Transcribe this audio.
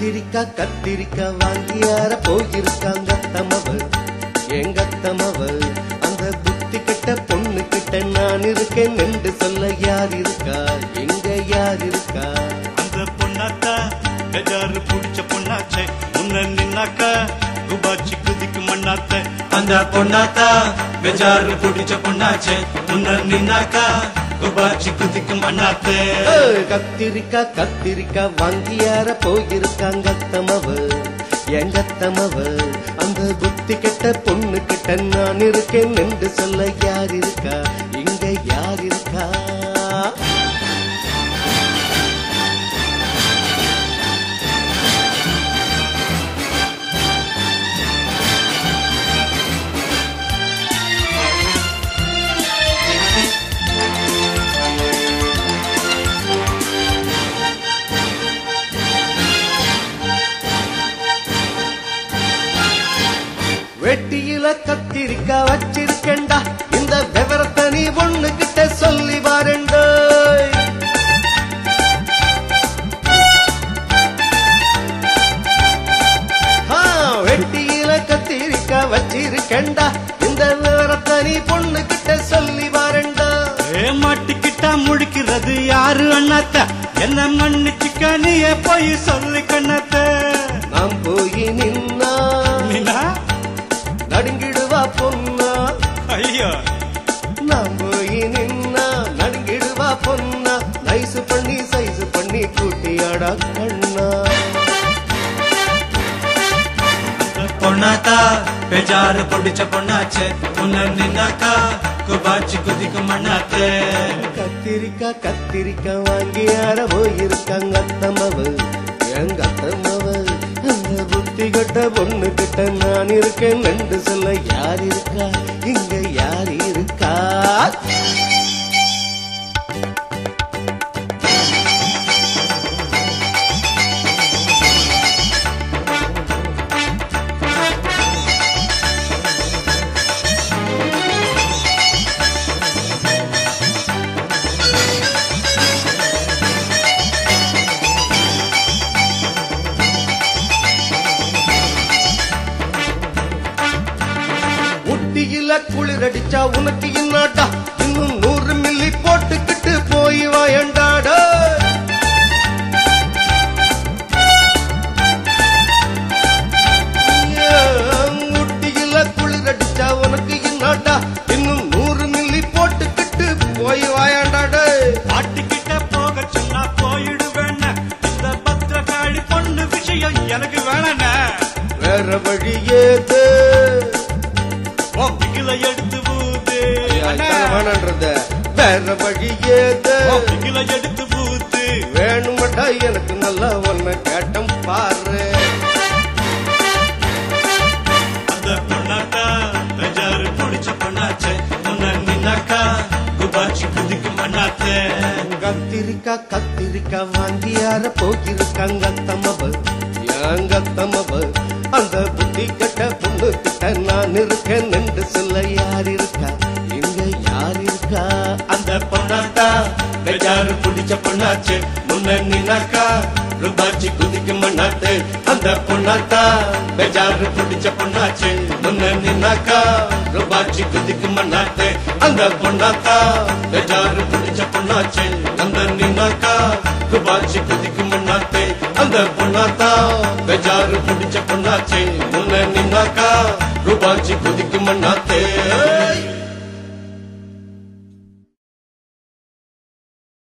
கத்திரிக்காய் கத்திரிக்காய் வாங்கியார போயிருக்காங்க தமவ எங்க தமவ அந்த புத்தி கிட்ட பொண்ணு கிட்ட நான் இருக்கேன் என்று சொல்ல யார் இருக்கா எங்க யார் இருக்கா அந்த பொண்ணாத்தா கஜாரு புடிச்ச பொண்ணாச்சே முன்ன நின்னாக்கா குபாச்சி குதிக்கு மண்ணாத்த அந்த பொண்ணாத்தா கஜாரு புடிச்ச பொண்ணாச்சே முன்ன நின்னாக்கா குபாச்சி குதிக்கு மண்ணாத்தே ஏய், கத்திரிக்காய் கத்திரிக்காய் வாங்கியார போயிருக்காங்க தமவ எங்க தமவ அந்த புத்தி கெட்ட பொண்ணு கிட்ட நான் இருக்கேன் என்று சொல்ல யார் இருக்கா இங்க யார் இருக்கா வெட்டியில கத்திரிக்காய் வச்சிருக்கேன்டா இந்த விவரத்தை நீ ஒண்ணு கிட்ட சொல்லி வாரண்டோ வெட்டியில கத்திரிக்காய் வச்சிருக்கேன்டா இந்த விவரத்தை நீ பொண்ணு கிட்ட சொல்லி வாரண்டா ஏ மாட்டிக்கிட்டா முழிக்கிறது யாரு அண்ணாத்த என்ன மன்னிச்சுக்க நீயே போய் சொல்லி கண்ணாத்த நாம் போய் நின்னா நீனா நடுங்கிடுவா பொண்ணா ஐயோ நாம் போய் நின்னா நடுங்கிடுவா பொண்ணா நைசு பண்ணி சைசு பண்ணி கூட்டியாடா கண்ணா பொண்ணாத்தா பெஜாரு பிடிச்ச பொண்ணாச்சே முன்ன நின்னாக்கா குபாச்சி குதிக்கு மண்ணாத்தே கத்திரிக்காய் கத்திரிக்காய் வாங்கி யார போயிருக்காங்க அத்தமவ எங்க அத்தமவ அந்த புத்தி கட்ட பொண்ணு கிட்ட நான் இருக்கேன் என்று சொல்ல யார் இருக்கா இங்க யார் இருக்கா முட்டியில குளிரடிச்சா உனக்கு இன்னாட்டா இன்னும் நூறு மில்லி போட்டுக்கிட்டு போய் வாயண்டாடா முட்டியில குளிரடிச்சா உனக்கு இன்னாட்டா இன்னும் நூறு மில்லி போட்டுக்கிட்டு போய் வாயாண்டாடா பாட்டிக்கிட்ட போக சொன்னா போயிடுவேன் இந்த பத்திரகாளி பொண்ணு விஷயம் எனக்கு வேணாண்ணே வேற வழி ஏது உன் பிகில எடுத்து ஊது அண்ணே. வேணான்றத வேற வழி ஏது உன் பிகில எடுத்து ஊது வேணுமட்டா எனக்கு நல்லா ஒன்ன கேட்டம் பாரு அந்த பொண்ணாக்கா பெஜாரு பிடிச்ச பொண்ணாச்சே முன்ன நின்னாக்கா குபாச்சி குதிக்கு மண்ணாத்தே கத்திரிக்காய் கத்திரிக்காய் வாங்கி யார போயிருக்காங்க தமவ ஏங்க தமவ அந்த புத்தி கட்ட பொண்ணு கிட்ட நான் இருக்கேன் என்று சொல்ல யார் இருக்கா இங்க யார் இருக்கா அந்த பொண்ணாத்தா பெஜாரு பிடிச்ச பொண்ணாச்சே முன்ன நின்னாக்கா ரூபாச்சி குதிக்கு மண்ணாத்தே அந்த பொண்ணாத்தா பெஜாரு பிடிச்ச பொண்ணாச்சே முன்ன நின்னாக்கா ரூபாச்சி குதிக்கு மண்ணாத்தே அந்த பொண்ணாத்தா பெஜாரு பிடிச்ச பொண்ணாச்சே அந்த நின்னாக்கா ரூபாச்சி குதிக்கு மண்ணாத்தே அந்த பொண்ணாத்தா பெஜாரு பிடிச்ச பொண்ணாச்சே முன்ன நின்னாக்கா ரூபாச்சி குதிக்கு மண்ணாத்தே